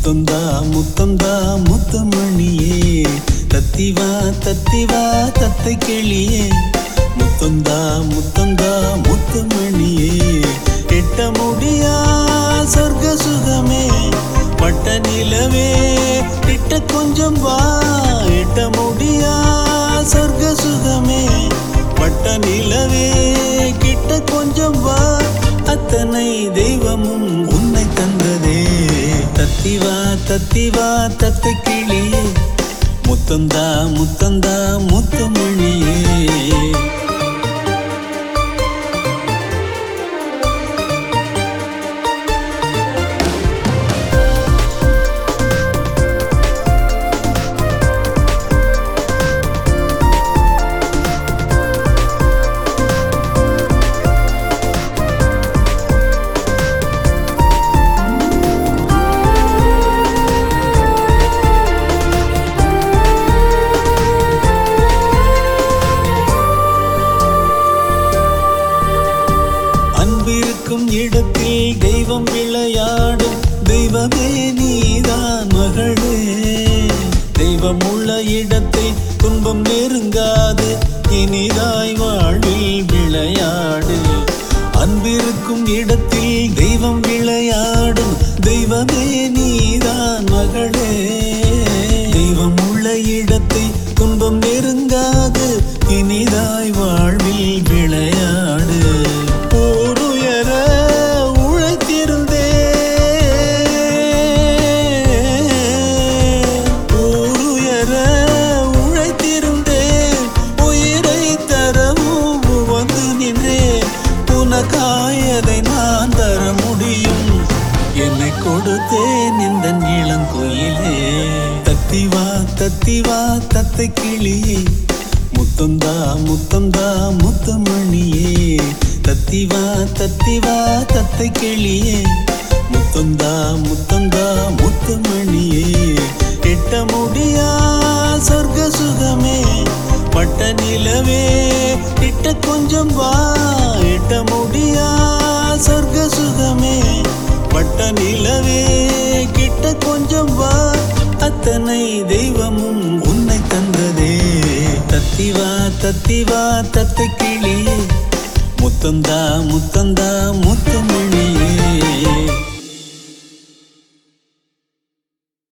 முத்தந்தா முத்தந்தா முத்தமணியே தத்திவா தத்திவா தத்தை கிளியே முத்தந்தா முத்தந்தா முத்தமணியே எட்ட முடியா சொர்க்க சுகமே பட்ட நிலவே கிட்ட கொஞ்சம் வா எட்ட முடியா சொர்க்க சுகமே பட்ட நிலவே கிட்ட கொஞ்சம் வா அத்தனை தெய்வமும் உன்னை தந்ததே தத்திவா தத்திவா தத்தை கிளியே முத்தந்தா முத்தந்தா முத்தமணியே அன்பிருக்கும் இடத்தில் தெய்வம் விளையாடும் தெய்வமே நீதான் மகளே தெய்வம் உள்ள இடத்தில் துன்பம் நெருங்காது இனிதாய் வாழ்வில் விளையாடு அன்பிருக்கும் இடத்தில் தெய்வம் விளையாடும் தெய்வமே நீதான் மகளே தெய்வம் உள்ள இடத்தை துன்பம் நெருங்காது இனிதாய் வாழ்வில் விளையாடு போருயர உழைத்திருந்தே போருயர உழைத்திருந்தேன் உயிரை தரவும் வந்து நின்றேன் உனக்காயதை நான் தர முடியும் என்னை கொடுத்தேன் இந்த இளங்குயிலே தத்திவா தத்திவா தத்தை கிளியே முத்தந்தா முத்தந்தா முத்தமணியே தத்திவா தத்திவா தத்தை கிளியே முத்தந்தா முத்தந்தா முத்தமணியே எட்ட முடியா சொர்க்க சுகமே பட்ட நிலவே கிட்ட கொஞ்சம் வா எட்ட முடியா சொர்க்க சுகமே பட்ட நிலவே கிட்ட கொஞ்சம் வா அத்தனை தெய்வமும் உன்னை தந்ததே தத்திவா தத்திவா தத்தை கிளியே முத்தந்தா முத்தந்தா முத்தமணியே